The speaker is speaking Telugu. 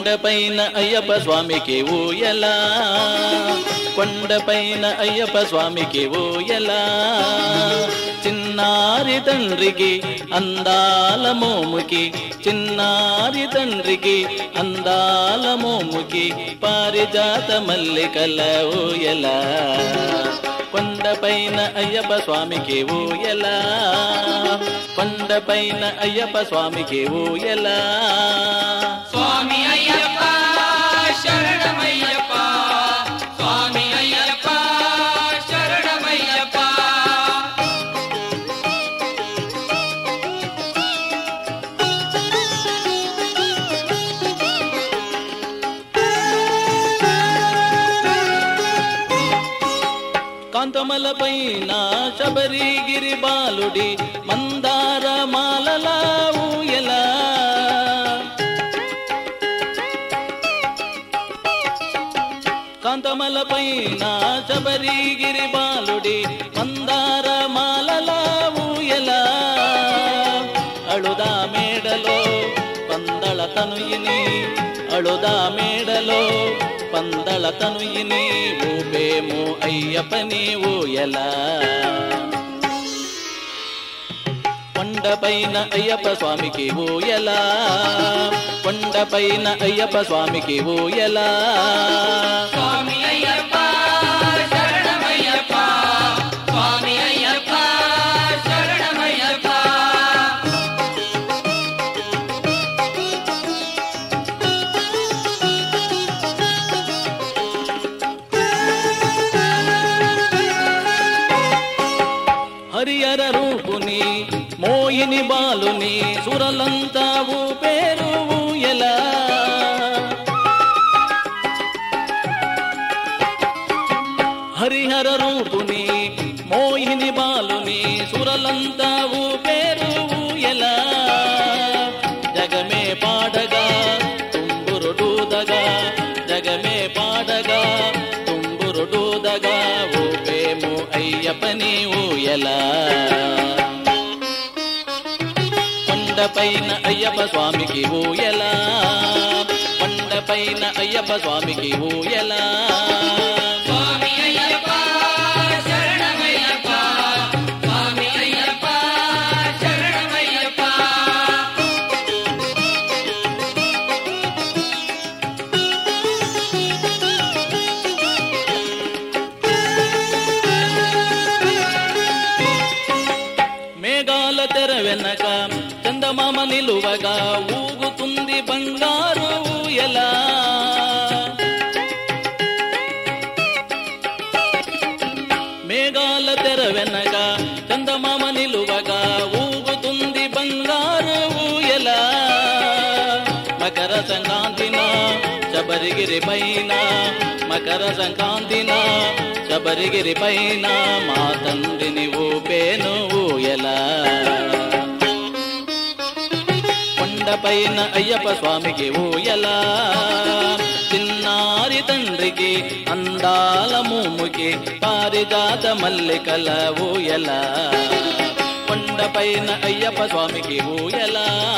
కొండపైన అయ్యప్ప స్వామికి ఊయలా కొండపైన అయ్యప్ప స్వామికి ఊయలా చిన్నారి తండ్రికి అందాల మోముకి చిన్నారి తండ్రికి అందాల మోముకి పారిజాత మల్లికల ఊయలా కొండపైన అయ్యప్ప స్వామికి ఊయలా కొండపైన అయ్యప్ప స్వామికి ఊయలా స్వామి అయ్యప్ప శరణమయ్యప్ప స్వామి అయ్యప్ప శరణమయ్యప్ప కాంతమలపైన శబరిగిరి బాలుడి మందార మాలలా ఊయలా కాంతమలపైన శబరిగిరి బాలుడి మందార మాలలా ఊయలా అళుదా మేడలో పందళ తనుయిని అళుదా మేడలో పందళ తనుయిని ఊపేము అయ్యప్పని ఊయలా కొండపైన అయ్యప్ప స్వామికి ఊయలా కొండపైన అయ్యప్ప స్వామికి ఊయలా స్వామి అయ్యప్ప శరణమయ్యప్ప స్వామి అయ్యప్ప శరణమయ్యప్ప హరియర రూపుని మోయిని బాలుని సురలంతా పేరు ఊయలా హరిహర రూపుని మోహిని బాలుని సురలంతా పేరు ఊయలా జగమే పాడగా తుంబురుడూదగా జగమే పాడగా తుంబురుడూదగా ఊపేము అయ్యప్పని ఊయలా కొండపైన అయ్యప్ప స్వామికి ఊయలా కొండపైన అయ్యప్ప స్వామికి ఊయలా స్వామి అయ్యప్ప శరణమయ్యప్ప స్వామి అయ్యప్ప శరణమయ్యప్ప మేఘాల తెర వెనక చందమామ నిలువగా ఊగుతుంది బంగారు ఊయలా మేఘాల తెర వెనక చందమామ నిలువగా ఊగుతుంది బంగారు ఊయలా మకర సంక్రాంతిన శబరిగిరి పైన మకర సంక్రాంతిన శబరిగిరి పైన మా తండ్రిని ఊపేను ఊయలా కొండపైన అయ్యప్ప స్వామికి ఊయలా చిన్నారి తండ్రికి అందాల మూముకి పారిజాత మల్లికల ఊయలా కొండపైన అయ్యప్ప స్వామికి ఊయలా